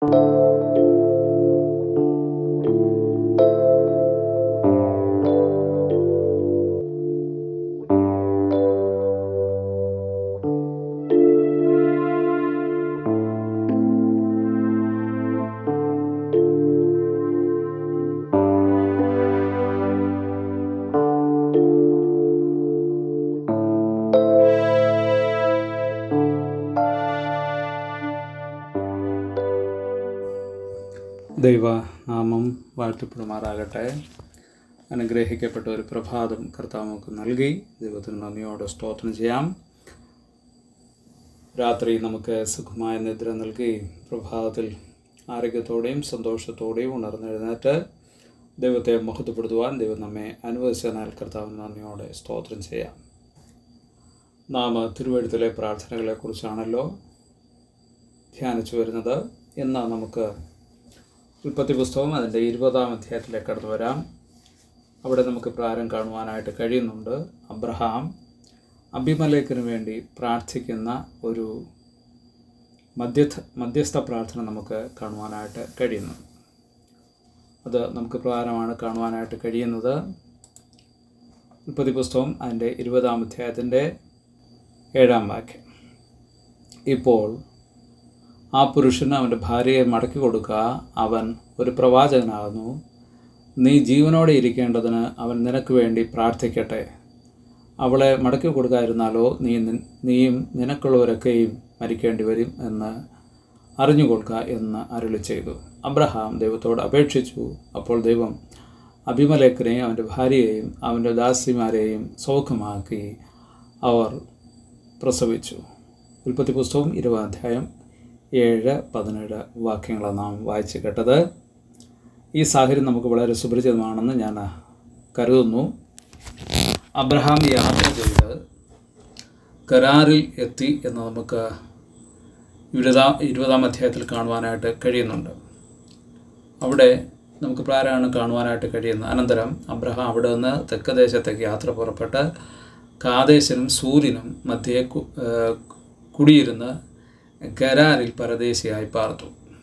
ദൈവ നാമം വാഴ്ത്തപ്പെടുമാറാകട്ടെ അനുഗ്രഹിക്കപ്പെട്ട ഒരു പ്രഭാതം കർത്താവ് നമുക്ക് നൽകി ദൈവത്തിന് നന്ദിയോടെ സ്തോത്രം ചെയ്യാം രാത്രി നമുക്ക് സുഖമായ നിദ്ര നൽകി പ്രഭാതത്തിൽ ആരോഗ്യത്തോടെയും സന്തോഷത്തോടെയും ഉണർന്നെഴുന്നേറ്റ് ദൈവത്തെ മഹത്വപ്പെടുത്തുവാൻ ദൈവം നമ്മെ അനുവദിച്ചതിനാൽ കർത്താവിന് നന്ദിയോടെ സ്തോത്രം ചെയ്യാം നാം തിരുവഴുത്തിലെ പ്രാർത്ഥനകളെക്കുറിച്ചാണല്ലോ ധ്യാനിച്ചു വരുന്നത് ഇന്ന് നമുക്ക് ഉൽപ്പത്തി പുസ്തകം അതിൻ്റെ ഇരുപതാം അധ്യായത്തിലേക്ക് കടന്നു വരാം അവിടെ നമുക്ക് പ്രാരം കാണുവാനായിട്ട് കഴിയുന്നുണ്ട് അബ്രഹാം അഭിമലേഖന് വേണ്ടി പ്രാർത്ഥിക്കുന്ന ഒരു മധ്യസ്ഥ മധ്യസ്ഥ പ്രാർത്ഥന നമുക്ക് കാണുവാനായിട്ട് കഴിയുന്നു അത് നമുക്ക് പ്രകാരമാണ് കാണുവാനായിട്ട് കഴിയുന്നത് ഉൽപ്പത്തി പുസ്തകം അതിൻ്റെ ഇരുപതാം അധ്യായത്തിൻ്റെ ഏഴാം വാക്യം ഇപ്പോൾ ആ പുരുഷന് അവൻ്റെ ഭാര്യയെ മടക്കി കൊടുക്കുക അവൻ ഒരു പ്രവാചകനാകുന്നു നീ ജീവനോടെ ഇരിക്കേണ്ടതിന് അവൻ നിനക്ക് വേണ്ടി പ്രാർത്ഥിക്കട്ടെ അവളെ മടക്കി കൊടുക്കാതിരുന്നാലോ നീ നിൻ- നീയും നിനക്കുള്ളവരൊക്കെയും മരിക്കേണ്ടി വരും എന്ന് അറിഞ്ഞുകൊള്ളുക എന്ന് അരുളി ചെയ്തു അബ്രഹാം ദൈവത്തോട് അപേക്ഷിച്ചു അപ്പോൾ ദൈവം അഭിമലേഖനെയും അവൻ്റെ ഭാര്യയെയും അവൻ്റെ ദാസിമാരെയും സൗഖ്യമാക്കി അവർ പ്രസവിച്ചു ഉൽപ്പത്തി പുസ്തകം ഇരുപത് അധ്യായം ഏഴ് പതിനേഴ് വാക്യങ്ങളാണ് നാം വായിച്ച് കേട്ടത് ഈ സാഹചര്യം നമുക്ക് വളരെ സുപരിചിതമാണെന്ന് ഞാൻ കരുതുന്നു അബ്രഹാം യാത്ര ചെയ്ത് കരാറിൽ എത്തി എന്ന് നമുക്ക് ഇരുപതാം ഇരുപതാം അധ്യായത്തിൽ കാണുവാനായിട്ട് കഴിയുന്നുണ്ട് അവിടെ നമുക്ക് പ്രാരാണ് കാണുവാനായിട്ട് കഴിയുന്നത് അനന്തരം അബ്രഹാം അവിടെ നിന്ന് തെക്ക് ദേശത്തേക്ക് യാത്ര പുറപ്പെട്ട് കാദേശനും സൂര്യനും മധ്യേ കു- ഏഹ് കുടിയിരുന്ന് ഗരാറിൽ പരദേശിയായി പാർത്തു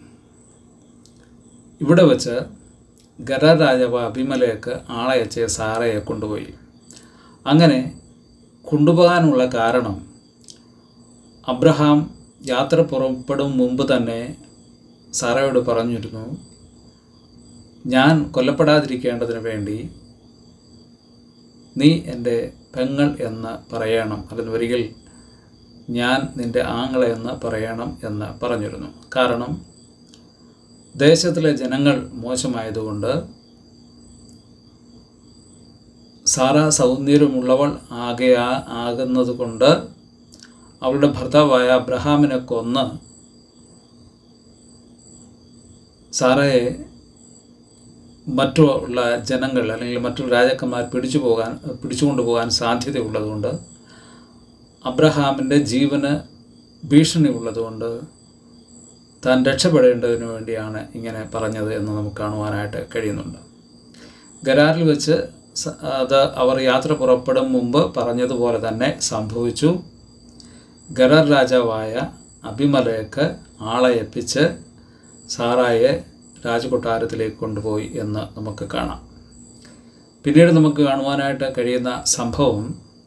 ഇവിടെ വച്ച് ഗരാർ രാജാവ് അഭിമലേക്ക് ആളയച്ച് സാറയെ കൊണ്ടുപോയി അങ്ങനെ കൊണ്ടുപോകാനുള്ള കാരണം അബ്രഹാം യാത്ര പുറപ്പെടും മുമ്പ് തന്നെ സാറയോട് പറഞ്ഞിരുന്നു ഞാൻ കൊല്ലപ്പെടാതിരിക്കേണ്ടതിന് വേണ്ടി നീ എൻ്റെ പെങ്ങൾ എന്ന് പറയണം അതിന് വരികിൽ ഞാൻ നിൻ്റെ ആങ്ങളെ എന്ന് പറയണം എന്ന് പറഞ്ഞിരുന്നു കാരണം ദേശത്തിലെ ജനങ്ങൾ മോശമായതുകൊണ്ട് സാറ സൗന്ദര്യമുള്ളവൾ ആകെയാ ആകുന്നത് കൊണ്ട് അവളുടെ ഭർത്താവായ അബ്രഹാമിനെ കൊന്ന് സാറയെ മറ്റുള്ള ജനങ്ങൾ അല്ലെങ്കിൽ മറ്റുള്ള രാജാക്കന്മാർ പിടിച്ചു പോകാൻ പിടിച്ചുകൊണ്ടു പോകാൻ സാധ്യതയുള്ളതുകൊണ്ട് അബ്രഹാമിൻ്റെ ജീവന് ഭീഷണി ഉള്ളതുകൊണ്ട് താൻ രക്ഷപ്പെടേണ്ടതിന് വേണ്ടിയാണ് ഇങ്ങനെ പറഞ്ഞത് എന്ന് നമുക്ക് കാണുവാനായിട്ട് കഴിയുന്നുണ്ട് ഗരാറിൽ വെച്ച് സ- അത് അവർ യാത്ര പുറപ്പെടും മുമ്പ് പറഞ്ഞതുപോലെ തന്നെ സംഭവിച്ചു ഗരാർ രാജാവായ അഭിമലേക്ക് ആളെ എപ്പിച്ച് സാറായെ രാജകൊട്ടാരത്തിലേക്ക് കൊണ്ടുപോയി എന്ന് നമുക്ക് കാണാം പിന്നീട് നമുക്ക് കാണുവാനായിട്ട് കഴിയുന്ന സംഭവം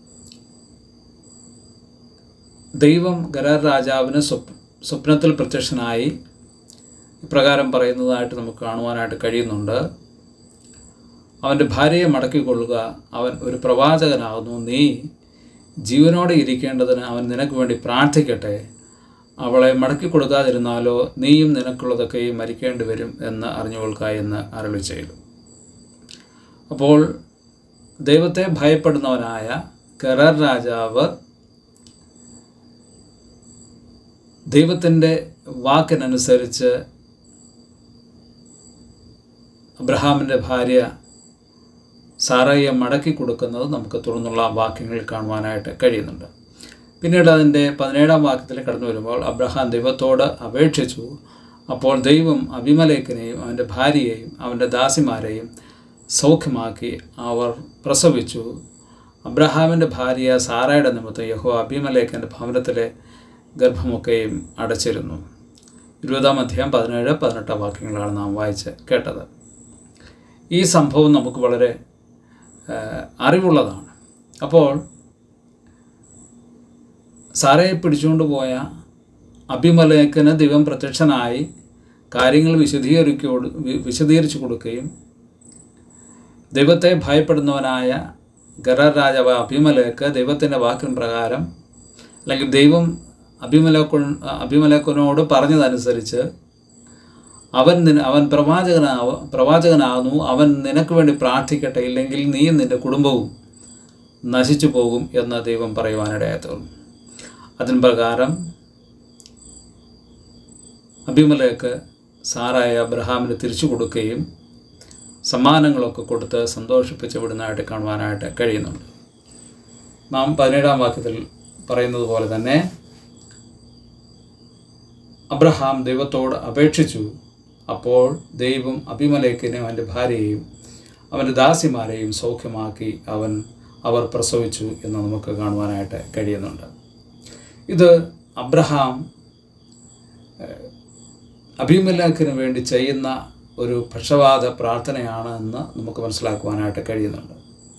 ദൈവം ഗരാർ രാജാവിന് സ്വപ് സ്വപ്നത്തിൽ പ്രത്യക്ഷനായി ഇപ്രകാരം പറയുന്നതായിട്ട് നമുക്ക് കാണുവാനായിട്ട് കഴിയുന്നുണ്ട് അവൻ്റെ ഭാര്യയെ മടക്കിക്കൊള്ളുക അവൻ ഒരു പ്രവാചകനാകുന്നു നീ ജീവനോടെ ഇരിക്കേണ്ടതിന് അവൻ നിനക്ക് വേണ്ടി പ്രാർത്ഥിക്കട്ടെ അവളെ മടക്കി കൊടുക്കാതിരുന്നാലോ നീയും നിനക്കുള്ളതൊക്കെയും മരിക്കേണ്ടി വരും എന്ന് അറിഞ്ഞുകൊള്ളുക എന്ന് അരളി ചെയ്തു അപ്പോൾ ദൈവത്തെ ഭയപ്പെടുന്നവനായ കരർ രാജാവ് ദൈവത്തിൻ്റെ വാക്കിനനുസരിച്ച് അബ്രഹാമിൻ്റെ ഭാര്യ സാറയെ മടക്കി കൊടുക്കുന്നത് നമുക്ക് തുടർന്നുള്ള വാക്യങ്ങളിൽ കാണുവാനായിട്ട് കഴിയുന്നുണ്ട് പിന്നീട് അതിൻ്റെ പതിനേഴാം വാക്യത്തിൽ കടന്നു വരുമ്പോൾ അബ്രഹാം ദൈവത്തോട് അപേക്ഷിച്ചു അപ്പോൾ ദൈവം അഭിമലേഖനെയും അവൻ്റെ ഭാര്യയെയും അവൻ്റെ ദാസിമാരെയും സൗഖ്യമാക്കി അവർ പ്രസവിച്ചു അബ്രഹാമിൻ്റെ ഭാര്യ സാറയുടെ നിമിത്തം യഹോ അഭിമലേഖൻ്റെ ഭവനത്തിലെ ഗർഭമൊക്കെയും അടച്ചിരുന്നു ഇരുപതാം അധ്യായം പതിനേഴ് പതിനെട്ടാം വാക്യങ്ങളാണ് നാം വായിച്ച് കേട്ടത് ഈ സംഭവം നമുക്ക് വളരെ ഏഹ്, അറിവുള്ളതാണ് അപ്പോൾ സാറയെ പിടിച്ചുകൊണ്ട് പോയ അഭിമലേഖന് ദൈവം പ്രത്യക്ഷനായി കാര്യങ്ങൾ വിശദീകരിക്കോട് വി- വിശദീകരിച്ചു കൊടുക്കുകയും ദൈവത്തെ ഭയപ്പെടുന്നവനായ ഗറർ രാജാവ് അഭിമലേക്ക് ദൈവത്തിൻ്റെ വാക്കിൻ പ്രകാരം അല്ലെങ്കിൽ ദൈവം അഭിമലേഖ അഭിമലേഖനോട് പറഞ്ഞതനുസരിച്ച് അവൻ നിന അവൻ പ്രവാചകനാവ പ്രവാചകനാകുന്നു അവൻ നിനക്ക് വേണ്ടി പ്രാർത്ഥിക്കട്ടെ ഇല്ലെങ്കിൽ നീയും നിൻ്റെ കുടുംബവും നശിച്ചു പോകും എന്ന് ദൈവം പറയുവാനിടയായി തീർന്നു അതിന് പ്രകാരം അഭിമലേക്ക് സാറായ അബ്രഹാമിന് തിരിച്ചു കൊടുക്കുകയും സമ്മാനങ്ങളൊക്കെ കൊടുത്ത് സന്തോഷിപ്പിച്ച് വിടുന്നതായിട്ട് കാണുവാനായിട്ട് കഴിയുന്നുണ്ട് നാം പതിനേഴാം വാക്യത്തിൽ പറയുന്നത് പോലെ തന്നെ അബ്രഹാം ദൈവത്തോട് അപേക്ഷിച്ചു അപ്പോൾ ദൈവം അഭിമലേക്കിനെയും അവൻ്റെ ഭാര്യയെയും അവൻ്റെ ദാസിമാരെയും സൗഖ്യമാക്കി അവൻ അവർ പ്രസവിച്ചു എന്ന് നമുക്ക് കാണുവാനായിട്ട് കഴിയുന്നുണ്ട് ഇത് അബ്രഹാം ഏഹ്, അഭിമലേഖിന് വേണ്ടി ചെയ്യുന്ന ഒരു പക്ഷപാത പ്രാർത്ഥനയാണ് എന്ന് നമുക്ക് മനസ്സിലാക്കുവാനായിട്ട് കഴിയുന്നുണ്ട്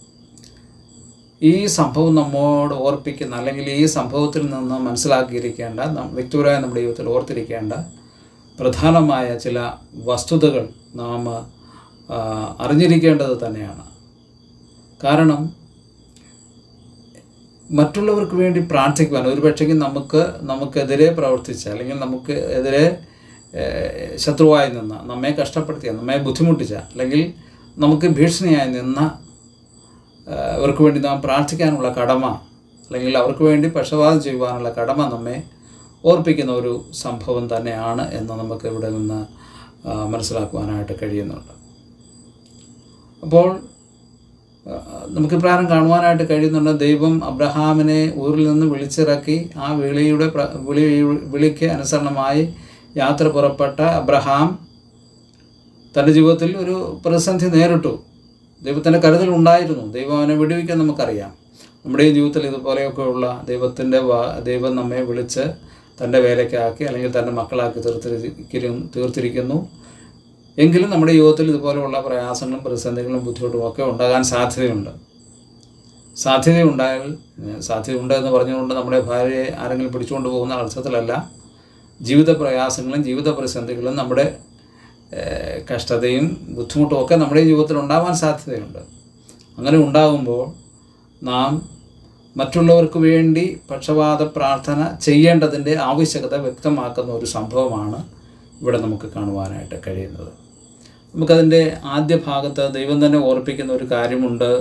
ഈ സംഭവം നമ്മോട് ഓർപ്പിക്കുന്ന അല്ലെങ്കിൽ ഈ സംഭവത്തിൽ നിന്ന് മനസ്സിലാക്കിയിരിക്കേണ്ട നം- വ്യക്തിപരമായ നമ്മുടെ ജീവിതത്തിൽ ഓർത്തിരിക്കേണ്ട പ്രധാനമായ ചില വസ്തുതകൾ നാം ആ, അറിഞ്ഞിരിക്കേണ്ടത് തന്നെയാണ് കാരണം മറ്റുള്ളവർക്ക് വേണ്ടി പ്രാർത്ഥിക്കുവാൻ ഒരു പക്ഷേങ്കിൽ നമുക്ക് നമുക്കെതിരെ പ്രവർത്തിച്ച അല്ലെങ്കിൽ നമുക്ക് എതിരെ ഏഹ്, ശത്രുവായി നിന്ന നമ്മെ കഷ്ടപ്പെടുത്തിയ നമ്മെ ബുദ്ധിമുട്ടിച്ച അല്ലെങ്കിൽ നമുക്ക് ഭീഷണിയായി നിന്ന ഏഹ്, അവർക്ക് വേണ്ടി നാം പ്രാർത്ഥിക്കാനുള്ള കടമ അല്ലെങ്കിൽ അവർക്ക് വേണ്ടി പക്ഷപാതം ചെയ്യുവാനുള്ള കടമ നമ്മെ ഓർപ്പിക്കുന്ന ഒരു സംഭവം തന്നെയാണ് എന്ന് നമുക്ക് ഇവിടെ നിന്ന് ആ, മനസ്സിലാക്കുവാനായിട്ട് കഴിയുന്നുണ്ട് അപ്പോൾ ആ, നമുക്ക് ഇപ്രകാരം കാണുവാനായിട്ട് കഴിയുന്നുണ്ട് ദൈവം അബ്രഹാമിനെ ഊരിൽ നിന്ന് വിളിച്ചിറക്കി ആ വിളിയുടെ പ്ര- വിളി വിളിക്ക് അനുസരണമായി യാത്ര പുറപ്പെട്ട അബ്രഹാം തൻ്റെ ജീവിതത്തിൽ ഒരു പ്രതിസന്ധി നേരിട്ടു ദൈവത്തിൻ്റെ കരുതൽ ഉണ്ടായിരുന്നു ദൈവം അവനെ വിടുവിക്കാൻ നമുക്കറിയാം നമ്മുടെ ഈ ജീവിതത്തിൽ ഇതുപോലെയൊക്കെയുള്ള ദൈവത്തിൻ്റെ വാ ദൈവം നമ്മെ വിളിച്ച് തൻ്റെ വേലയ്ക്കാക്കി അല്ലെങ്കിൽ തൻ്റെ മക്കളാക്കി തീർത്തിരിക്കുന്നു തീർത്തിരിക്കുന്നു എങ്കിലും നമ്മുടെ ജീവിതത്തിൽ ഇതുപോലെയുള്ള പ്രയാസങ്ങളും പ്രതിസന്ധികളും ബുദ്ധിമുട്ടും ഒക്കെ ഉണ്ടാകാൻ സാധ്യതയുണ്ട് സാധ്യതയുണ്ടായാൽ ഏഹ്, സാധ്യതയുണ്ട് എന്ന് പറഞ്ഞുകൊണ്ട് നമ്മുടെ ഭാര്യയെ ആരെങ്കിലും പിടിച്ചുകൊണ്ട് പോകുന്ന അർത്ഥത്തിലല്ല ജീവിത പ്രയാസങ്ങളും ജീവിത പ്രതിസന്ധികളും നമ്മുടെ ഏഹ്, കഷ്ടതയും ബുദ്ധിമുട്ടും ഒക്കെ നമ്മുടെ ജീവിതത്തിൽ ഉണ്ടാവാൻ സാധ്യതയുണ്ട് അങ്ങനെ ഉണ്ടാകുമ്പോൾ നാം മറ്റുള്ളവർക്ക് വേണ്ടി പക്ഷപാത പ്രാർത്ഥന ചെയ്യേണ്ടതിൻ്റെ ആവശ്യകത വ്യക്തമാക്കുന്ന ഒരു സംഭവമാണ് ഇവിടെ നമുക്ക് കാണുവാനായിട്ട് കഴിയുന്നത് നമുക്കതിൻ്റെ ആദ്യ ഭാഗത്ത് ദൈവം തന്നെ ഓർപ്പിക്കുന്ന ഒരു കാര്യമുണ്ട്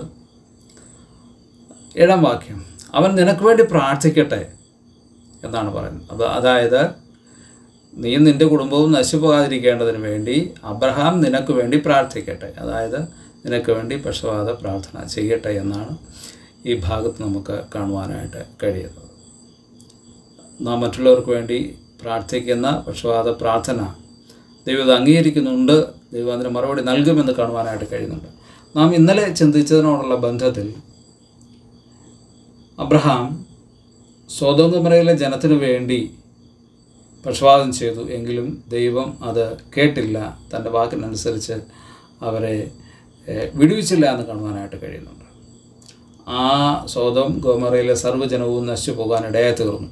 ഏഴാം വാക്യം അവൻ നിനക്ക് വേണ്ടി പ്രാർത്ഥിക്കട്ടെ എന്നാണ് പറയുന്നത് അത് അതായത് നീ നിൻ്റെ കുടുംബവും നശിപ്പോകാതിരിക്കേണ്ടതിന് വേണ്ടി അബ്രഹാം നിനക്ക് വേണ്ടി പ്രാർത്ഥിക്കട്ടെ അതായത് നിനക്ക് വേണ്ടി പക്ഷപാത പ്രാർത്ഥന ചെയ്യട്ടെ എന്നാണ് ഈ ഭാഗത്ത് നമുക്ക് കാണുവാനായിട്ട് കഴിയുന്നത് നാം മറ്റുള്ളവർക്ക് വേണ്ടി പ്രാർത്ഥിക്കുന്ന പക്ഷപാത പ്രാർത്ഥന ദൈവം ഇത് അംഗീകരിക്കുന്നുണ്ട് ദൈവം അതിന് മറുപടി നൽകുമെന്ന് കാണുവാനായിട്ട് കഴിയുന്നുണ്ട് നാം ഇന്നലെ ചിന്തിച്ചതിനോടുള്ള ബന്ധത്തിൽ അബ്രഹാം സ്വതന്ത്രമരയിലെ ജനത്തിനു വേണ്ടി പക്ഷപാതം ചെയ്തു എങ്കിലും ദൈവം അത് കേട്ടില്ല തൻ്റെ വാക്കിനനുസരിച്ച് അവരെ ഏഹ്, വിടുവിച്ചില്ല എന്ന് കാണുവാനായിട്ട് കഴിയുന്നുണ്ട് ആ സ്വതം ഗോമറയിലെ സർവ്വജനവും നശിച്ചു പോകാൻ ഇടയായി തീർന്നു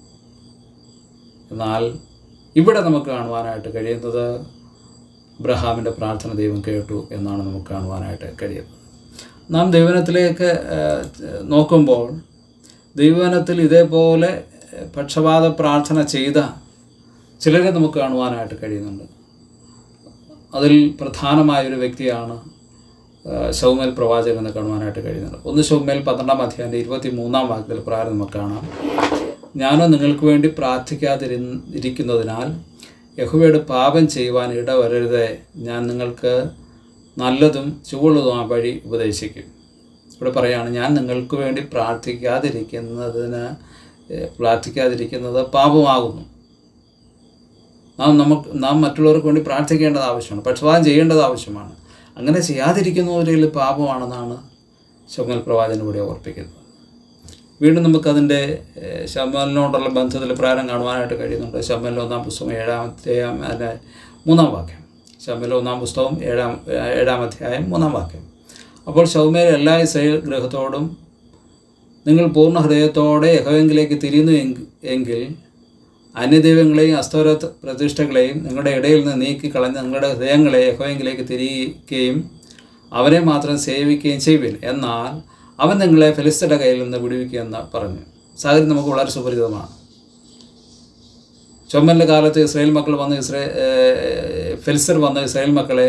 എന്നാൽ ഇവിടെ നമുക്ക് കാണുവാനായിട്ട് കഴിയുന്നത് അബ്രഹാമിൻ്റെ പ്രാർത്ഥന ദൈവം കേട്ടു എന്നാണ് നമുക്ക് കാണുവാനായിട്ട് കഴിയുന്നത് നാം ദൈവനത്തിലേക്ക് ഏഹ്, നോക്കുമ്പോൾ ദൈവനത്തിൽ ഇതേപോലെ ഏഹ്, പക്ഷപാത പ്രാർത്ഥന ചെയ്ത ചിലരെ നമുക്ക് കാണുവാനായിട്ട് കഴിയുന്നുണ്ട് അതിൽ പ്രധാനമായ ഒരു വ്യക്തിയാണ് ഏഹ്, ശൗമേൽ പ്രവാചകൻ എന്ന് കാണുവാനായിട്ട് കഴിയുന്നുണ്ട് ഒന്ന് ശൗമേൽ പന്ത്രണ്ടാം അധ്യായൻ്റെ ഇരുപത്തി മൂന്നാം വാക്യത്തിൽ പ്രകാരം നമുക്ക് കാണാം ഞാനോ നിങ്ങൾക്ക് വേണ്ടി പ്രാർത്ഥിക്കാതിരി ഇരിക്കുന്നതിനാൽ യഹുവയുടെ പാപം ചെയ്യുവാൻ ഇടവരരുതേ ഞാൻ നിങ്ങൾക്ക് നല്ലതും ചുവള്ളതുമായ വഴി ഉപദേശിക്കും ഇവിടെ പറയാണ് ഞാൻ നിങ്ങൾക്ക് വേണ്ടി പ്രാർത്ഥിക്കാതിരിക്കുന്നതിന് ഏഹ്, പ്രാർത്ഥിക്കാതിരിക്കുന്നത് പാപമാകുന്നു നാം നമുക്ക് നാം മറ്റുള്ളവർക്ക് വേണ്ടി പ്രാർത്ഥിക്കേണ്ടത് ആവശ്യമാണ് പക്ഷപാതം ചെയ്യേണ്ടത് ആവശ്യമാണ് അങ്ങനെ ചെയ്യാതിരിക്കുന്നവരിൽ പാപമാണെന്നാണ് ശുമൽ പ്രവാചകൻ ഇവിടെ ഓർപ്പിക്കുന്നത് വീണ്ടും നമുക്കതിൻ്റെ ഏഹ്, ശമലിനോടുള്ള ബന്ധത്തിൽ പ്രകാരം കാണുവാനായിട്ട് കഴിയുന്നുണ്ട് ശമലിൽ ഒന്നാം പുസ്തകം ഏഴാം അധ്യായം അതിൻ്റെ മൂന്നാം വാക്യം ശമലിൽ ഒന്നാം പുസ്തകം ഏഴാം ഏഴാം അധ്യായം മൂന്നാം വാക്യം അപ്പോൾ ശൗമേൽ എല്ലാ ഇസ്രയേൽ ഗൃഹത്തോടും നിങ്ങൾ പൂർണ്ണ ഹൃദയത്തോടെ യഹോവെങ്കിലേക്ക് തിരിയുന്നു എങ്കി- എങ്കിൽ അന്യദൈവങ്ങളെയും അസ്തോര പ്രതിഷ്ഠകളെയും നിങ്ങളുടെ ഇടയിൽ നിന്ന് നീക്കി കളഞ്ഞ് നിങ്ങളുടെ ഹൃദയങ്ങളെ യഹോവെങ്കിലേക്ക് തിരിയുകയും അവരെ മാത്രം സേവിക്കുകയും ചെയ്യുവിൻ എന്നാൽ അവൻ നിങ്ങളെ ഫെലിസ്തയുടെ കയ്യിൽ നിന്ന് വിടുവിക്കുമെന്ന് പറഞ്ഞു സാഹചര്യം നമുക്ക് വളരെ സുപരിചിതമാണ് ചുമലിൻ്റെ കാലത്ത് ഇസ്രായേൽ മക്കൾ വന്ന് ഇസ്രേ ഏഹ് ഫെലിസ്തർ വന്ന് ഇസ്രായേൽ മക്കളെ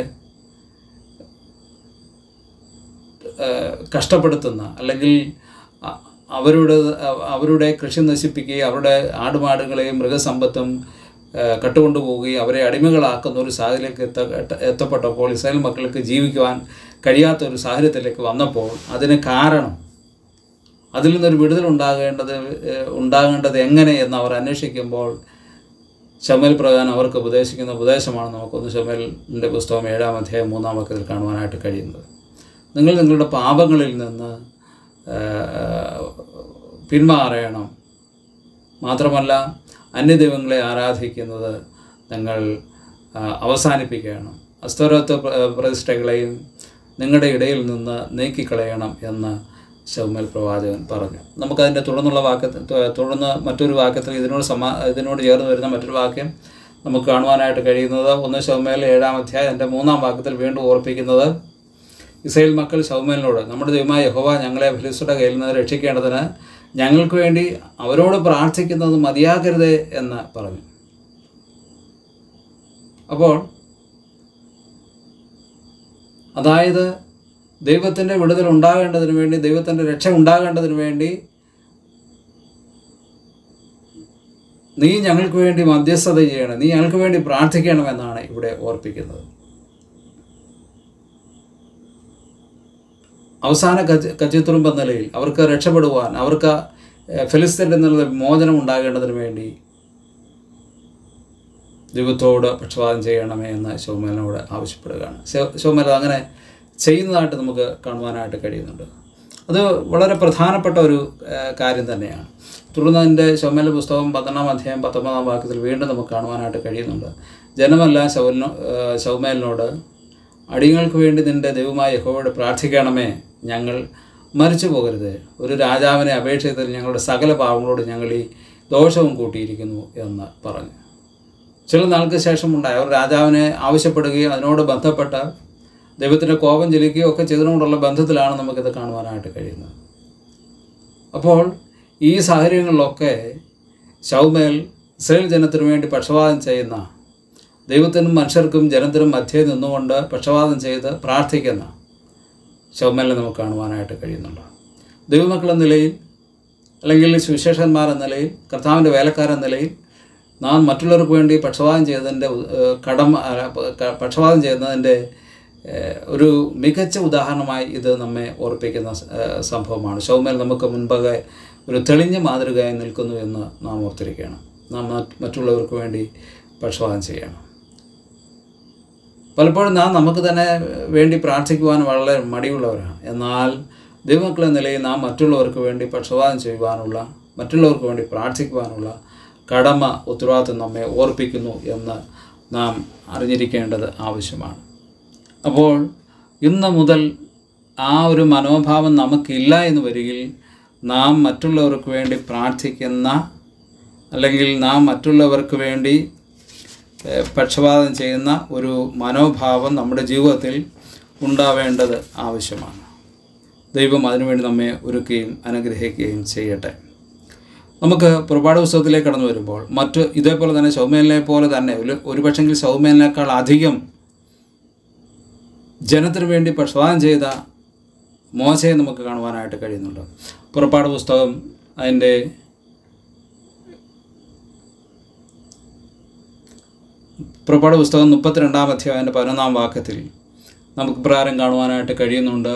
ഏഹ് കഷ്ടപ്പെടുത്തുന്ന അല്ലെങ്കിൽ അ- അവരുടെ അവരുടെ കൃഷി നശിപ്പിക്കുകയും അവരുടെ ആടുമാടുകളെയും മൃഗസമ്പത്തും ഏഹ് കട്ടുകൊണ്ടുപോവുകയും അവരെ അടിമകളാക്കുന്ന ഒരു സാഹചര്യത്തിലേക്ക് എത്ത എത്ത- എത്തപ്പെട്ടപ്പോൾ ഇസ്രായേൽ മക്കൾക്ക് ജീവിക്കുവാൻ കഴിയാത്ത ഒരു സാഹചര്യത്തിലേക്ക് വന്നപ്പോൾ അതിന് കാരണം അതിൽ നിന്നൊരു വിടുതൽ ഉണ്ടാകേണ്ടത് ഏഹ് ഉണ്ടാകേണ്ടത് എങ്ങനെ എന്ന് അവർ അന്വേഷിക്കുമ്പോൾ ശമൽ പ്രധാൻ അവർക്ക് ഉപദേശിക്കുന്ന ഉപദേശമാണ് നമുക്കൊന്ന് ശമലിൻ്റെ പുസ്തകം ഏഴാം അധ്യായം മൂന്നാം വാക്യത്തിൽ കാണുവാനായിട്ട് കഴിയുന്നത് നിങ്ങൾ നിങ്ങളുടെ പാപങ്ങളിൽ നിന്ന് ഏഹ്, പിന്മാറണം മാത്രമല്ല അന്യദൈവങ്ങളെ ആരാധിക്കുന്നത് നിങ്ങൾ ആ, അവസാനിപ്പിക്കണം അസ്തോരത്വ പ്ര- പ്രതിഷ്ഠകളെയും നിങ്ങളുടെ ഇടയിൽ നിന്ന് നീക്കിക്കളയണം എന്ന് ശൗമൽ പ്രവാചകൻ പറഞ്ഞു നമുക്കതിൻ്റെ തുടർന്നുള്ള വാക്യത്തിൽ തു- തുടർന്ന് മറ്റൊരു വാക്യത്തിൽ ഇതിനോട് സമാ ഇതിനോട് ചേർന്ന് വരുന്ന മറ്റൊരു വാക്യം നമുക്ക് കാണുവാനായിട്ട് കഴിയുന്നത് ഒന്ന് ശൗമേൽ ഏഴാം അധ്യായം എൻ്റെ മൂന്നാം വാക്യത്തിൽ വീണ്ടും ഓർപ്പിക്കുന്നത് ഇസ്രായേൽ മക്കൾ ശൗമേലിനോട് നമ്മുടെ ദൈവമായ യഹോവ ഞങ്ങളെ ഫിലിസ്തുടെ കയ്യിൽ നിന്ന് രക്ഷിക്കേണ്ടതിന് ഞങ്ങൾക്ക് വേണ്ടി അവരോട് പ്രാർത്ഥിക്കുന്നത് മതിയാകരുതേ എന്ന് പറഞ്ഞു അപ്പോൾ അതായത് ദൈവത്തിൻ്റെ വിടുതൽ ഉണ്ടാകേണ്ടതിന് വേണ്ടി ദൈവത്തിൻ്റെ രക്ഷ ഉണ്ടാകേണ്ടതിന് വേണ്ടി നീ ഞങ്ങൾക്ക് വേണ്ടി മധ്യസ്ഥത ചെയ്യണം നീ ഞങ്ങൾക്ക് വേണ്ടി പ്രാർത്ഥിക്കണമെന്നാണ് ഇവിടെ ഓർപ്പിക്കുന്നത് അവസാന കച്ച കച്ചിത്തുറുമ്പ് എന്ന നിലയിൽ അവർക്ക് രക്ഷപ്പെടുവാൻ അവർക്ക് ഏഹ്, ഫിലിസ്തീനിൽ നിന്നുള്ള മോചനം ഉണ്ടാകേണ്ടതിന് വേണ്ടി ദൈവത്തോട് പക്ഷപാതം ചെയ്യണമേ എന്ന് ശോമേലിനോട് ആവശ്യപ്പെടുകയാണ് ശോ- ശോമേൽ അങ്ങനെ ചെയ്യുന്നതായിട്ട് നമുക്ക് കാണുവാനായിട്ട് കഴിയുന്നുണ്ട് അത് വളരെ പ്രധാനപ്പെട്ട ഒരു ഏഹ്, കാര്യം തന്നെയാണ് തുടർന്ന് അതിൻ്റെ ശോമേല പുസ്തകം പന്ത്രണ്ടാം അധ്യായം പത്തൊമ്പതാം വാക്യത്തിൽ വീണ്ടും നമുക്ക് കാണുവാനായിട്ട് കഴിയുന്നുണ്ട് ജനമെല്ലാം ശൗലിനോ ഏഹ്, ശൗമേലിനോട് അടിയങ്ങൾക്ക് വേണ്ടി നിന്റെ ദൈവമായ യഹോവയോട് പ്രാർത്ഥിക്കണമേ ഞങ്ങൾ മരിച്ചു പോകരുത് ഒരു രാജാവിനെ അപേക്ഷിച്ചതിൽ ഞങ്ങളുടെ സകല പാവങ്ങളോട് ഞങ്ങൾ ഈ ദോഷവും കൂട്ടിയിരിക്കുന്നു എന്ന് പറഞ്ഞു ചില നാൾക്ക് ശേഷമുണ്ടായ ഒരു രാജാവിനെ ആവശ്യപ്പെടുകയും അതിനോട് ബന്ധപ്പെട്ട ദൈവത്തിൻ്റെ കോപം ജലിക്കുകയോ ഒക്കെ ചെയ്തതുകൊണ്ടുള്ള ബന്ധത്തിലാണ് നമുക്കിത് കാണുവാനായിട്ട് കഴിയുന്നത് അപ്പോൾ ഈ സാഹചര്യങ്ങളിലൊക്കെ ശൗമേൽ ഇസ്രയേൽ ജനത്തിനു വേണ്ടി പക്ഷപാതം ചെയ്യുന്ന ദൈവത്തിനും മനുഷ്യർക്കും ജനത്തിനും മധ്യേ നിന്നുകൊണ്ട് പക്ഷപാതം ചെയ്ത് പ്രാർത്ഥിക്കുന്ന ശൗമേലിനെ നമുക്ക് കാണുവാനായിട്ട് കഴിയുന്നുണ്ട് ദൈവമക്കൾ എന്ന നിലയിൽ അല്ലെങ്കിൽ സുവിശേഷന്മാർ എന്ന നിലയിൽ കർത്താവിൻ്റെ വേലക്കാരെന്ന നിലയിൽ നാം മറ്റുള്ളവർക്ക് വേണ്ടി പക്ഷപാതം ചെയ്തതിൻ്റെ ഏഹ്, കടമ അല്ല, പ- പക്ഷപാതം ചെയ്യുന്നതിൻ്റെ ഏഹ്, ഒരു മികച്ച ഉദാഹരണമായി ഇത് നമ്മെ ഓർപ്പിക്കുന്ന സ- ഏഹ്, സംഭവമാണ് ഷൗമേൽ നമുക്ക് മുൻപകെ ഒരു തെളിഞ്ഞ മാതൃകയായി നിൽക്കുന്നു എന്ന് നാം ഓർത്തിരിക്കുകയാണ് നാം മറ്റ് മറ്റുള്ളവർക്ക് വേണ്ടി പക്ഷപാതം ചെയ്യണം പലപ്പോഴും നാം നമുക്ക് തന്നെ വേണ്ടി പ്രാർത്ഥിക്കുവാൻ വളരെ മടിയുള്ളവരാണ് എന്നാൽ ദൈവമക്കളെ നിലയിൽ നാം മറ്റുള്ളവർക്ക് വേണ്ടി പക്ഷപാതം ചെയ്യുവാനുള്ള മറ്റുള്ളവർക്ക് വേണ്ടി പ്രാർത്ഥിക്കുവാനുള്ള കടമ ഉത്തരവാദിത്വം നമ്മെ ഓർപ്പിക്കുന്നു എന്ന് നാം അറിഞ്ഞിരിക്കേണ്ടത് ആവശ്യമാണ് അപ്പോൾ ഇന്ന് മുതൽ ആ ഒരു മനോഭാവം നമുക്കില്ല എന്ന് വരികിൽ നാം മറ്റുള്ളവർക്ക് വേണ്ടി പ്രാർത്ഥിക്കുന്ന അല്ലെങ്കിൽ നാം മറ്റുള്ളവർക്ക് വേണ്ടി ഏഹ്, പക്ഷപാതം ചെയ്യുന്ന ഒരു മനോഭാവം നമ്മുടെ ജീവിതത്തിൽ ഉണ്ടാവേണ്ടത് ആവശ്യമാണ് ദൈവം അതിനുവേണ്ടി നമ്മെ ഒരുക്കുകയും അനുഗ്രഹിക്കുകയും ചെയ്യട്ടെ നമുക്ക് പുറപ്പാട് പുസ്തകത്തിലേക്ക് കടന്നു വരുമ്പോൾ മറ്റ് ഇതേപോലെ തന്നെ സൗമ്യനെ പോലെ തന്നെ ഒരു ഒരുപക്ഷെങ്കിൽ സൗമ്യനേക്കാൾ അധികം ജനത്തിനു വേണ്ടി പക്ഷപാതം ചെയ്ത മോശയെ നമുക്ക് കാണുവാനായിട്ട് കഴിയുന്നുണ്ട് പുറപ്പാട് പുസ്തകം അതിൻ്റെ പുറപ്പാട് പുസ്തകം മുപ്പത്തിരണ്ടാം അധ്യായൻ്റെ പതിനൊന്നാം വാക്യത്തിൽ നമുക്ക് പ്രകാരം കാണുവാനായിട്ട് കഴിയുന്നുണ്ട്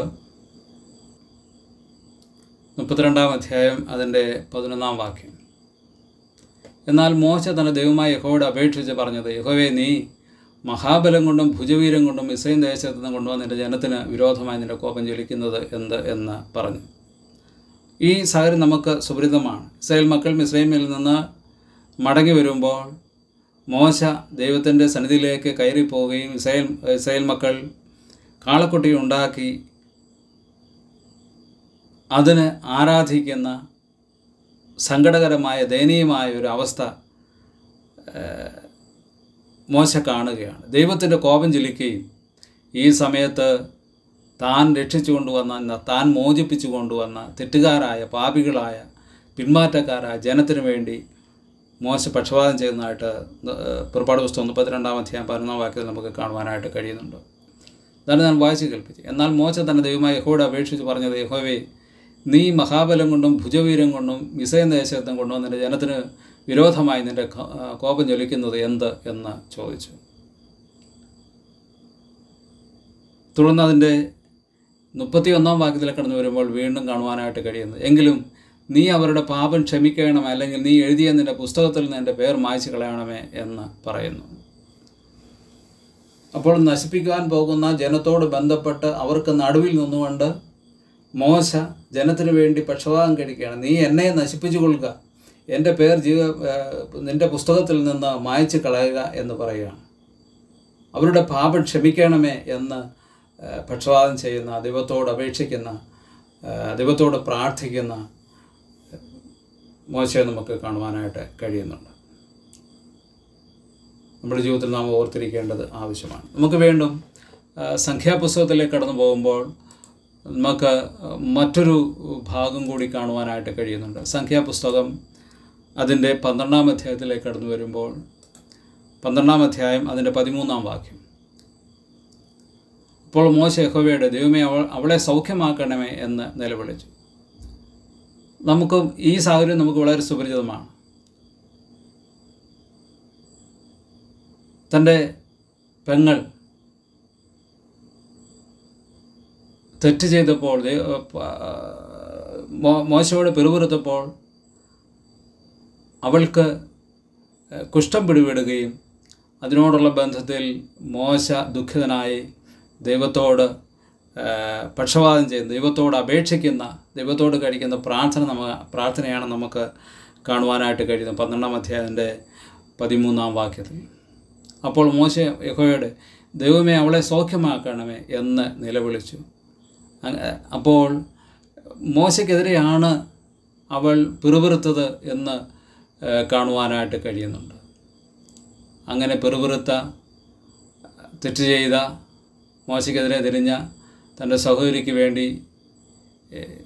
മുപ്പത്തിരണ്ടാം അധ്യായം അതിൻ്റെ പതിനൊന്നാം വാക്യം എന്നാൽ മോശ തൻ്റെ ദൈവമായ യഹോയോട് അപേക്ഷിച്ച് പറഞ്ഞത് യഹോവേ നീ മഹാബലം കൊണ്ടും ഭുജവീരം കൊണ്ടും ഇസ്രൈൻ ദേശത്ത് നിന്ന് കൊണ്ടുവന്ന നിൻ്റെ ജനത്തിന് വിരോധമായി നിൻ്റെ കോപം ജ്വലിക്കുന്നത് എന്ത് എന്ന് പറഞ്ഞു ഈ സാഹചര്യം നമുക്ക് സുപരിതമാണ് ഇസ്രായേൽ മക്കൾ മിസ്രൈമിൽ നിന്ന് മടങ്ങി വരുമ്പോൾ മോശ ദൈവത്തിൻ്റെ സന്നിധിയിലേക്ക് കയറി പോവുകയും ഇസ്രായേൽ ഇസ്രായേൽ മക്കൾ കാളക്കുട്ടി ഉണ്ടാക്കി അതിന് ആരാധിക്കുന്ന സങ്കടകരമായ ദയനീയമായ ഒരു അവസ്ഥ ഏഹ്, മോശ കാണുകയാണ് ദൈവത്തിൻ്റെ കോപം ജ്വലിക്കുകയും ഈ സമയത്ത് താൻ രക്ഷിച്ചു കൊണ്ടുവന്ന താൻ മോചിപ്പിച്ചു കൊണ്ടുവന്ന തെറ്റുകാരായ പാപികളായ പിന്മാറ്റക്കാരായ ജനത്തിനു വേണ്ടി മോശ പക്ഷപാതം ചെയ്യുന്നതായിട്ട് ഏഹ്, പുറപ്പാട് പുസ്തകം മുപ്പത്തിരണ്ടാം അധ്യായം പതിനൊന്നാം വാക്യത്തിൽ നമുക്ക് കാണുവാനായിട്ട് കഴിയുന്നുണ്ട് അതാണ് ഞാൻ വായിച്ച് കേൾപ്പിച്ചു എന്നാൽ മോശ തന്നെ ദൈവമായ യഹോയോട് അപേക്ഷിച്ച് പറഞ്ഞത് യഹോവേ നീ മഹാബലം കൊണ്ടും ഭുജവീരം കൊണ്ടും മിസൈൻ ദേശത്തും കൊണ്ടും നിന്റെ ജനത്തിന് വിരോധമായി നിന്റെ ക- ആ, കോപം ജ്വലിക്കുന്നത് എന്ത് എന്ന് ചോദിച്ചു തുടർന്ന് അതിൻ്റെ മുപ്പത്തി ഒന്നാം വാക്യത്തിൽ കടന്നു വരുമ്പോൾ വീണ്ടും കാണുവാനായിട്ട് കഴിയുന്നത് എങ്കിലും നീ അവരുടെ പാപം ക്ഷമിക്കണമേ അല്ലെങ്കിൽ നീ എഴുതിയ നിന്റെ പുസ്തകത്തിൽ നിന്ന് എൻ്റെ പേർ മായ്ച്ചു കളയണമേ എന്ന് പറയുന്നു അപ്പോൾ നശിപ്പിക്കുവാൻ പോകുന്ന ജനത്തോട് ബന്ധപ്പെട്ട് അവർക്ക് നടുവിൽ നിന്നുകൊണ്ട് മോശ ജനത്തിനു വേണ്ടി പക്ഷപാതം കഴിക്കുകയാണ് നീ എന്നെ നശിപ്പിച്ചു കൊള്ളുക എൻ്റെ പേർ ജീവ ഏഹ് നിൻ്റെ പുസ്തകത്തിൽ നിന്ന് മായ്ച്ചു കളയുക എന്ന് പറയുകയാണ് അവരുടെ പാപം ക്ഷമിക്കണമേ എന്ന് ഏഹ് പക്ഷപാതം ചെയ്യുന്ന ദൈവത്തോട് അപേക്ഷിക്കുന്ന ഏഹ് ദൈവത്തോട് പ്രാർത്ഥിക്കുന്ന മോശയെ നമുക്ക് കാണുവാനായിട്ട് കഴിയുന്നുണ്ട് നമ്മുടെ ജീവിതത്തിൽ നാം ഓർത്തിരിക്കേണ്ടത് ആവശ്യമാണ് നമുക്ക് വീണ്ടും ആ, സംഖ്യാപുസ്തകത്തിലേക്ക് കടന്നു പോകുമ്പോൾ നമുക്ക് മറ്റൊരു ഭാഗം കൂടി കാണുവാനായിട്ട് കഴിയുന്നുണ്ട് സംഖ്യാപുസ്തകം അതിൻ്റെ പന്ത്രണ്ടാം അധ്യായത്തിലേക്ക് കടന്നു വരുമ്പോൾ പന്ത്രണ്ടാം അധ്യായം അതിൻ്റെ പതിമൂന്നാം വാക്യം അപ്പോൾ മോശ യഹോവയുടെ ദൈവമേ അവൾ അവളെ സൗഖ്യമാക്കണമേ എന്ന് നിലവിളിച്ചു നമുക്ക് ഈ സാഹചര്യം നമുക്ക് വളരെ സുപരിചിതമാണ് തൻ്റെ പെങ്ങൾ തെറ്റ് ചെയ്തപ്പോൾ ദൈ- പ- മോ- മോശയോട് പിറുപിറുത്തപ്പോൾ അവൾക്ക് കുഷ്ഠം പിടിപെടുകയും അതിനോടുള്ള ബന്ധത്തിൽ മോശ ദുഃഖിതനായി ദൈവത്തോട് ആ, പക്ഷപാതം ചെയ്യുന്ന ദൈവത്തോട് അപേക്ഷിക്കുന്ന ദൈവത്തോട് കഴിക്കുന്ന പ്രാർത്ഥന നമ്മ പ്രാർത്ഥനയാണ് നമുക്ക് കാണുവാനായിട്ട് കഴിയുന്നത് പന്ത്രണ്ടാം അധ്യായത്തിൻ്റെ പതിമൂന്നാം വാക്യത്തിൽ അപ്പോൾ മോശ യഹോയോട് ദൈവമേ അവളെ സൗഖ്യമാക്കണമേ എന്ന് നിലവിളിച്ചു അങ്ങ- അപ്പോൾ മോശയ്ക്കെതിരെയാണ് അവൾ പിറുപിറുത്തത് എന്ന് ഏഹ്, കാണുവാനായിട്ട് കഴിയുന്നുണ്ട് അങ്ങനെ പിറുപിറുത്ത തെറ്റ് ചെയ്ത മോശയ്ക്കെതിരെ തിരിഞ്ഞ തൻ്റെ സഹോദരിക്ക് വേണ്ടി ഏഹ്,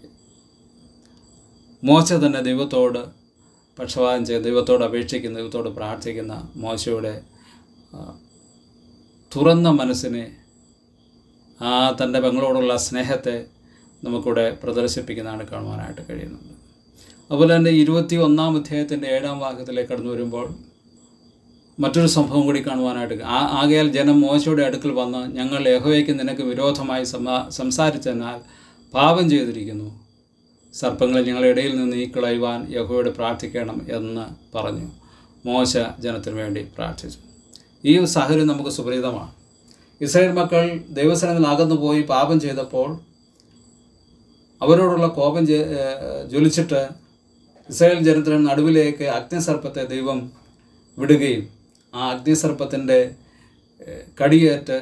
മോശ തന്നെ ദൈവത്തോട് പക്ഷപാതം ചെയ്ത് ദൈവത്തോട് അപേക്ഷിക്കുന്ന ദൈവത്തോട് പ്രാർത്ഥിക്കുന്ന മോശയുടെ ആ, തുറന്ന മനസ്സിനെ ആ തൻ്റെ പെങ്ങളോടുള്ള സ്നേഹത്തെ നമുക്കിവിടെ പ്രദർശിപ്പിക്കുന്നതാണ് കാണുവാനായിട്ട് കഴിയുന്നുണ്ട് അതുപോലെ തന്നെ ഇരുപത്തി ഒന്നാം അധ്യായത്തിൻ്റെ ഏഴാം ഭാഗത്തിലേക്ക് കടന്നു വരുമ്പോൾ മറ്റൊരു സംഭവം കൂടി കാണുവാനായിട്ട് ആ ആകയാൽ ജനം മോശയുടെ അടുക്കൽ വന്ന് ഞങ്ങൾ യഹോവയ്ക്ക് നിനക്ക് വിരോധമായി സമാ സംസാരിച്ചതിനാൽ പാപം ചെയ്തിരിക്കുന്നു സർപ്പങ്ങളെ ഞങ്ങളുടെ ഇടയിൽ നിന്ന് നീക്കളയുവാൻ യഹോയോട് പ്രാർത്ഥിക്കണം എന്ന് പറഞ്ഞു മോശ ജനത്തിനു വേണ്ടി പ്രാർത്ഥിച്ചു ഈ സാഹചര്യം നമുക്ക് സുപരിചിതമാണ് ഇസ്രായേൽ മക്കൾ ദൈവസനത്തിൽ അകന്നു പോയി പാപം ചെയ്തപ്പോൾ അവരോടുള്ള കോപം ചെ- ഏഹ് ജ്വലിച്ചിട്ട് ഇസ്രായേൽ ജനത്തിന് നടുവിലേക്ക് അഗ്നിസർപ്പത്തെ ദൈവം വിടുകയും ആ അഗ്നിസർപ്പത്തിൻ്റെ ഏഹ് കടിയേറ്റ്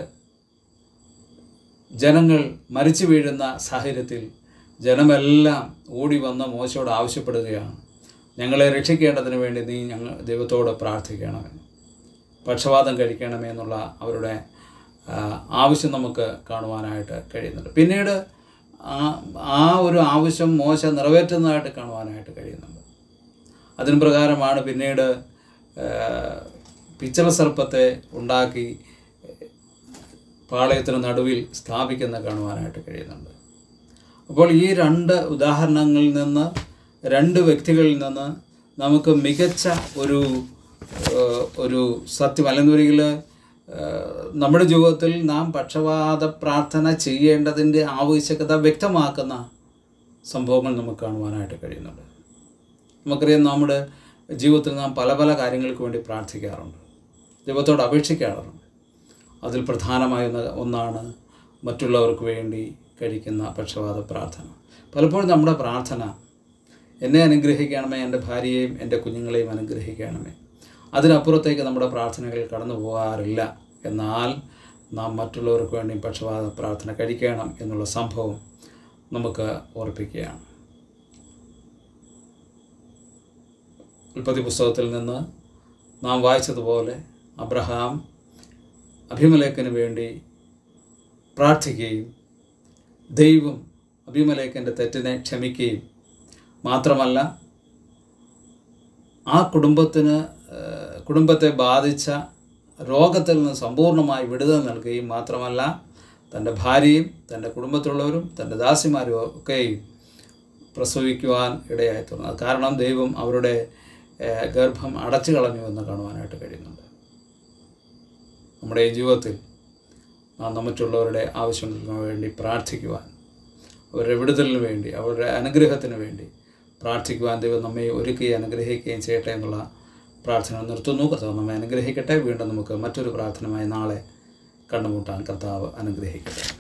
ജനങ്ങൾ മരിച്ചു വീഴുന്ന സാഹചര്യത്തിൽ ജനമെല്ലാം ഓടി വന്ന് മോശയോട് ആവശ്യപ്പെടുകയാണ് ഞങ്ങളെ രക്ഷിക്കേണ്ടതിന് വേണ്ടി നീ ഞങ്ങൾ ദൈവത്തോട് പ്രാർത്ഥിക്കണമെന്ന് പക്ഷപാതം കഴിക്കണമേ എന്നുള്ള അവരുടെ ആ, ആവശ്യം നമുക്ക് കാണുവാനായിട്ട് കഴിയുന്നുണ്ട് പിന്നീട് ആ ആ ഒരു ആവശ്യം മോശ നിറവേറ്റുന്നതായിട്ട് കാണുവാനായിട്ട് കഴിയുന്നുണ്ട് അതിന് പ്രകാരമാണ് പിന്നീട് ആ, പിച്ചള സർപ്പത്തെ ഉണ്ടാക്കി പാളയത്തിന് നടുവിൽ സ്ഥാപിക്കുന്ന കാണുവാനായിട്ട് കഴിയുന്നുണ്ട് അപ്പോൾ ഈ രണ്ട് ഉദാഹരണങ്ങളിൽ നിന്ന് രണ്ട് വ്യക്തികളിൽ നിന്ന് നമുക്ക് മികച്ച ഒരു ഏഹ്, ഒരു സത്യം അല്ലെങ്കിൽ നമ്മുടെ ജീവിതത്തിൽ നാം പക്ഷപാത പ്രാർത്ഥന ചെയ്യേണ്ടതിൻ്റെ ആവശ്യകത വ്യക്തമാക്കുന്ന സംഭവങ്ങൾ നമുക്ക് കാണുവാനായിട്ട് കഴിയുന്നുണ്ട് നമുക്കറിയാം നമ്മുടെ ജീവിതത്തിൽ നാം പല പല കാര്യങ്ങൾക്ക് വേണ്ടി പ്രാർത്ഥിക്കാറുണ്ട് ദൈവത്തോട് അപേക്ഷിക്കാറുണ്ട് അതിൽ പ്രധാനമായ ഒന്ന് ഒന്നാണ് മറ്റുള്ളവർക്ക് വേണ്ടി കഴിക്കുന്ന പക്ഷപാത പ്രാർത്ഥന പലപ്പോഴും നമ്മുടെ പ്രാർത്ഥന എന്നെ അനുഗ്രഹിക്കണമേ എൻ്റെ ഭാര്യയെയും എൻ്റെ കുഞ്ഞുങ്ങളെയും അനുഗ്രഹിക്കണമേ അതിനപ്പുറത്തേക്ക് നമ്മുടെ പ്രാർത്ഥനകൾ കടന്നു പോകാറില്ല എന്നാൽ നാം മറ്റുള്ളവർക്ക് വേണ്ടി പക്ഷപാത പ്രാർത്ഥന കഴിക്കണം എന്നുള്ള സംഭവം നമുക്ക് ഓർപ്പിക്കുകയാണ് ഉൽപ്പത്തി പുസ്തകത്തിൽ നിന്ന് നാം വായിച്ചതുപോലെ അബ്രഹാം അഭിമലേഖന് വേണ്ടി പ്രാർത്ഥിക്കുകയും ദൈവം അഭിമലേഖൻ്റെ തെറ്റിനെ ക്ഷമിക്കുകയും മാത്രമല്ല ആ കുടുംബത്തിന് ഏഹ്, കുടുംബത്തെ ബാധിച്ച രോഗത്തിൽ നിന്ന് സമ്പൂർണ്ണമായി വിടുതൽ നൽകുകയും മാത്രമല്ല തൻ്റെ ഭാര്യയും തൻ്റെ കുടുംബത്തിലുള്ളവരും തൻ്റെ ദാസിമാരും ഒക്കെയും പ്രസവിക്കുവാൻ ഇടയായി തീർന്നു അത് കാരണം ദൈവം അവരുടെ ഏഹ്, ഗർഭം അടച്ചു കളഞ്ഞു എന്ന് കാണുവാനായിട്ട് കഴിയുന്നുണ്ട് നമ്മുടെ ഈ ജീവിതത്തിൽ നാം മറ്റുള്ളവരുടെ ആവശ്യങ്ങൾക്ക് വേണ്ടി പ്രാർത്ഥിക്കുവാൻ അവരുടെ വിടുതലിന് വേണ്ടി അവരുടെ അനുഗ്രഹത്തിന് വേണ്ടി പ്രാർത്ഥിക്കുവാൻ ദൈവം നമ്മെ ഒരുക്കുകയും അനുഗ്രഹിക്കുകയും ചെയ്യട്ടെ എന്നുള്ള പ്രാർത്ഥന നിർത്തുന്നു കർത്താവ് നമ്മെ അനുഗ്രഹിക്കട്ടെ വീണ്ടും നമുക്ക് മറ്റൊരു പ്രാർത്ഥനയുമായി നാളെ കണ്ടുമുട്ടാൻ കർത്താവ് അനുഗ്രഹിക്കട്ടെ